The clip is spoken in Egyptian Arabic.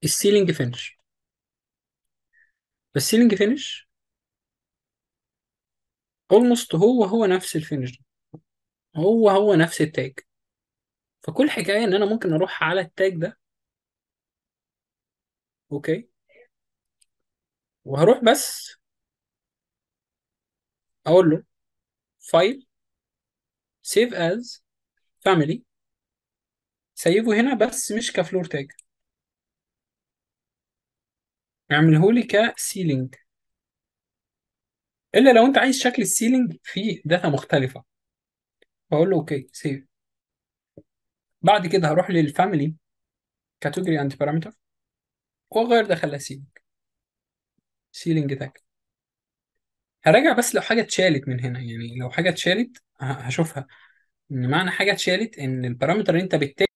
السيلينج فينش فالسيلينج فينش اولموست هو هو نفس الفينش هو هو نفس التاج فكل حكايه ان انا ممكن اروح على التاج ده اوكي وهروح بس اقول له فايل سيف از فاميلي سيبه هنا بس مش كفلور تاج اعمله لي كسيلينج الا لو انت عايز شكل السيلينج فيه داتا مختلفه بقول له اوكي سيف بعد كده هروح للفاميلي كاتيجوري اند بارامتر واغير ده خليها سيلينج سيلينج تاج هراجع بس لو حاجه اتشالت من هنا يعني لو حاجه اتشالت ه- هشوفها ان معنى حاجه اتشالت ان البارامتر اللي انت بت